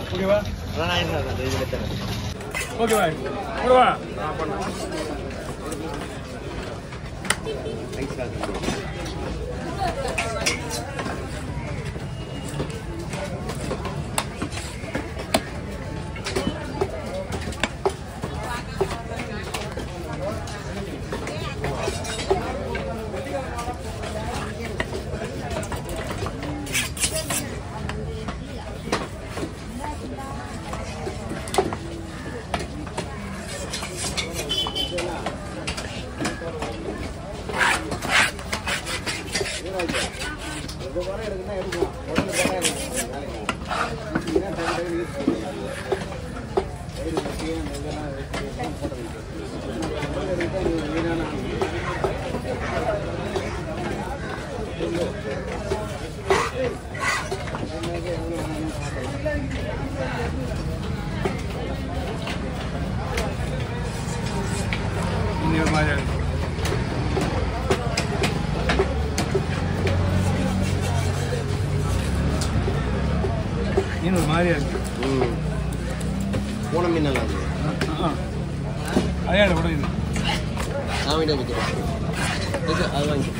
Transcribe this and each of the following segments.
ஓகேவா அதான் நான் என்ன அந்த இதில் தரேன் ஓகேவா போடுவா இந்த மாதிரி இருக்கு. மீன் ஒரு மாதிரியா இருக்கு ம் போன மீன் நல்லா இருக்கு ஆ. அதே கூட இது நான் வீடியோ வைக்கிறேன் இது அது வாங்கி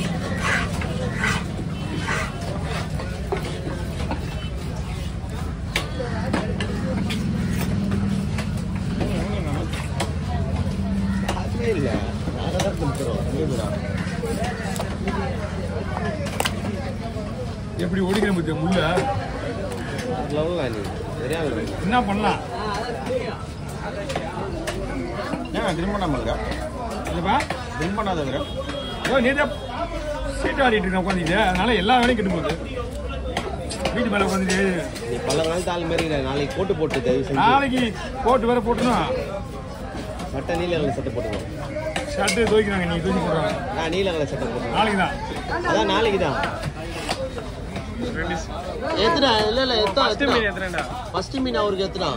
அதுவே இல்லை நாங்கள் தான் கொடுத்துறோம் எப்படி ஓடிக்கிற பத்தியா முள்ள லவ்லாம் நீ தெரியாது என்ன பண்ணலாம் ஏன் ட்ரிம் பண்ணாமல் இருக்கா இல்லைப்பா ட்ரிம் பண்ணாத இருக்கிற ஓ நீ தான் சீட்டு ஆடிட்டு இருக்கேன் உட்காந்துட்டு அதனால எல்லா வேலையும் கெட்டு போகுது வீட்டு மேலே உட்காந்துட்டு நீ பல நாள் தாள் மாரி இல்லை நாளைக்கு போட்டு போட்டு தயவு செஞ்சு நாளைக்கு போட்டு வேற போட்டுனா சட்டை நீல கலர் சட்டை போட்டுக்கோ ஷர்ட்டு துவைக்கிறாங்க நீ தூக்கி போடுறாங்க நான் நீல கலர் சட்டை போட்டுக்கோ நாளைக்கு தான் அதான் நாளைக்கு தான் எத்தனை இல்லை இல்லை எத்தனை எத்தனைடா ஃபர்ஸ்ட் மீன் அவருக்கு எத்தனை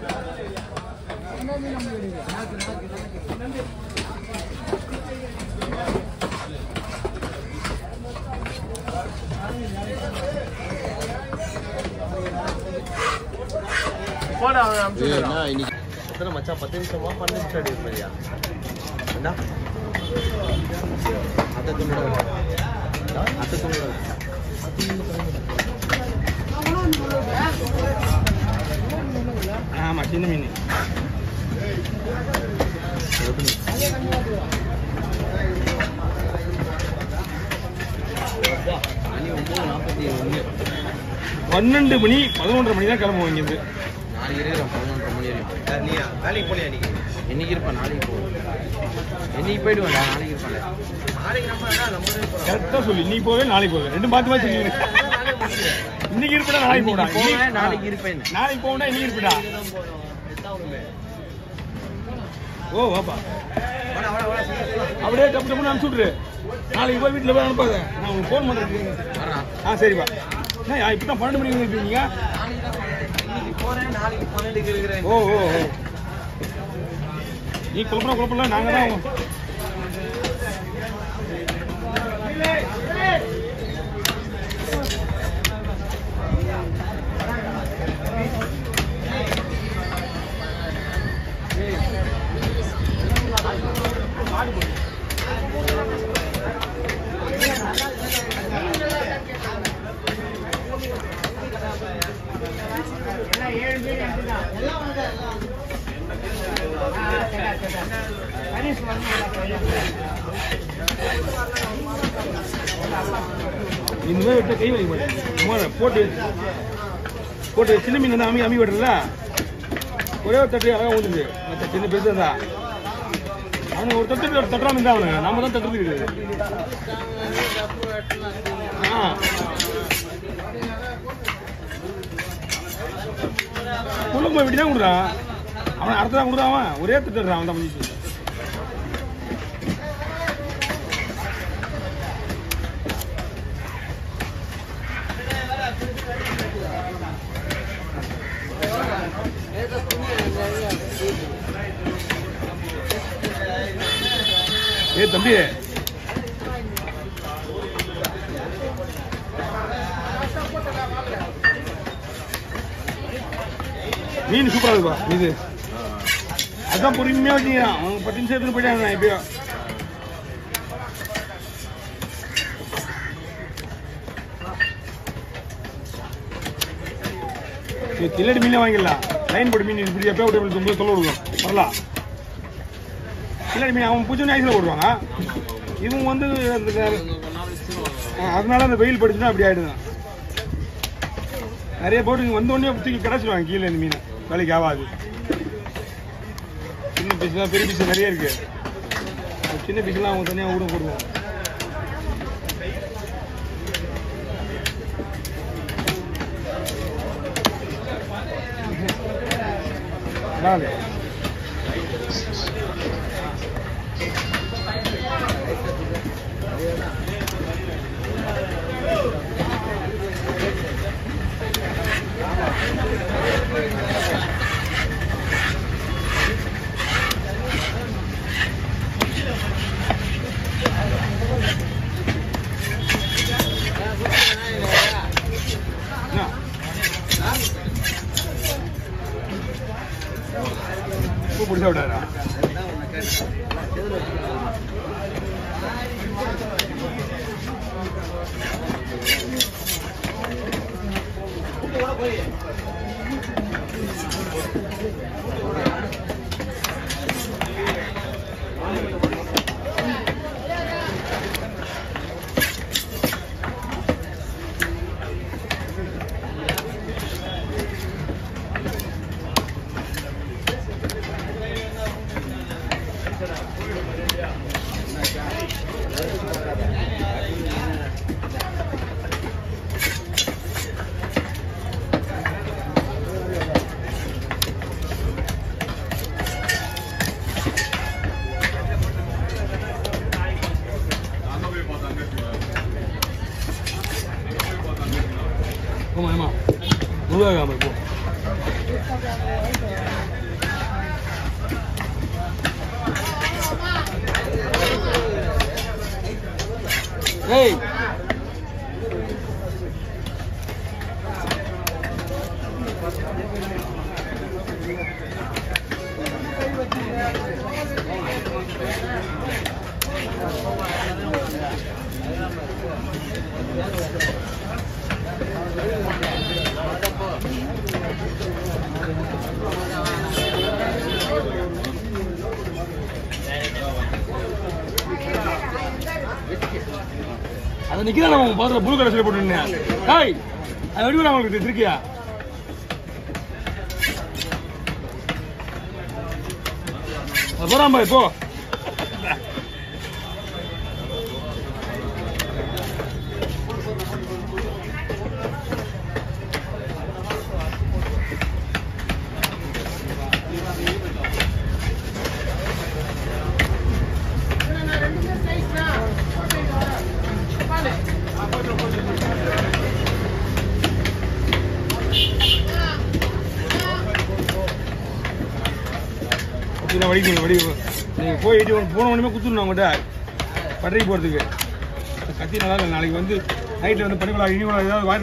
போடா ஏய், என்ன இன்னைக்கு எத்தனை மச்சான் பத்து நிமிஷமா பன்னெண்டு நிமிஷம் அடி இருப்பையா என்ன அத்தை துண்டோட அத்தை துண்டோட ஆமா சின்ன மீன் மணி ஒன்பது நாற்பத்தி ஒன்று பன்னெண்டு மணி பதினொன்றரை மணி தான் கிளம்புவோம் இங்கிருந்து நாளைக்கு இருக்கிறேன் பதினொன்றரை மணி வரைக்கும் நீ வேலைக்கு போலியா இன்னைக்கு என்னைக்கு இருப்பேன் நாளைக்கு போவேன் என்னைக்கு போயிடுவேன்டா நாளைக்கு இருப்பேன் நாளைக்கு நம்ம நம்ம கரெக்டாக சொல்லி நீ போவே நாளைக்கு போவே ரெண்டு மாற்றி மாற்றி சொல்லி இன்னைக்கு இருப்படா நாளைக்கு போடா போவேன் நாளைக்கு இருப்பேன் நாளைக்கு போகணும் இன்னைக்கு இருப்படா ஓ வாப்பா அப்படியே டப்பு டப்புன்னு அனுப்பிச்சு விட்ரு நாளைக்கு போய் வீட்டில் போய் அனுப்பாத நான் உங்களுக்கு ஃபோன் பண்ணுறேன் ஆ சரிப்பா என்ன இப்போ தான் பன்னெண்டு மணிக்கு இருப்பீங்க போறேன் நாளைக்கு பன்னெண்டுக்கு இருக்கிறேன் ஓ ஓ ஓ நீ குழப்பம் குழப்பம்ல நாங்கள் தான் இனிமேல் விட்ட கை வைக்க மாட்டேன் சும்மா போட்டு போட்டு சின்ன மீன் வந்து அம்மி அம்மி விடுறல ஒரே ஒரு தட்டு அழகாக ஊந்துது மற்ற சின்ன பெருசு தான் அவனுக்கு ஒரு தட்டு ஒரு தட்டுறாம இருந்தா அவனுங்க நம்ம தான் தட்டுறது கிடையாது ஆ முள்ளுக்கு போய் இப்படி தான் கொடுறான் அவன் அடுத்த தான் கொடுறான் அவன் ஒரே தட்டுறான் அவன் தான் முடிச்சு ஏ தம்பி மீன் சூப்பரா இருக்குப்பா இது அதான் பொறுமையா வச்சுக்கிறான் அவங்க பத்து நிமிஷம் எடுத்துட்டு போயிட்டாங்க நான் எப்பயோ இது கில்லடி மீனே வாங்கிடலாம் லைன் போட்டு மீன் இப்படி எப்போ விட்டு ரொம்ப சொல்ல விடுவோம் வரலாம் கில்லடி மீன் அவன் பூச்சி ஐஸில் போடுவாங்க இவங்க வந்து அந்த ஆ, அதனால அந்த வெயில் படிச்சுன்னா அப்படி ஆயிடுது நிறைய போட்டு இங்க வந்த உடனே தூக்கி கிடச்சிடுவாங்க கீழே இந்த மீன் வேலைக்கு ஆகாது சின்ன பீஸ்லாம் பெரிய பீஸ் நிறைய இருக்கு அந்த சின்ன பீஸ்லாம் அவங்க தனியாக ஊட போடுவோம் நாலு என்ன? பூ பிடிச்சா விடாதா ஆமா ஆமா முழுகாம இப்போ ஏய் அதை நிக்கிறேன் நம்ம பாத்துல புழு கடைசியில் போட்டுருந்தேன் ஹாய் அது எப்படி நான் உங்களுக்கு திருக்கியா அது போறான் பாய் போ இதை வடிக்கணும் வடி நீங்கள் போய் எட்டி போன உடனே குத்துடணும் அவங்ககிட்ட பட்டறைக்கு போகிறதுக்கு கத்தி நல்லா இல்லை நாளைக்கு வந்து நைட்டில் வந்து பனிக்குழா இனிக்குழா ஏதாவது வாங்கி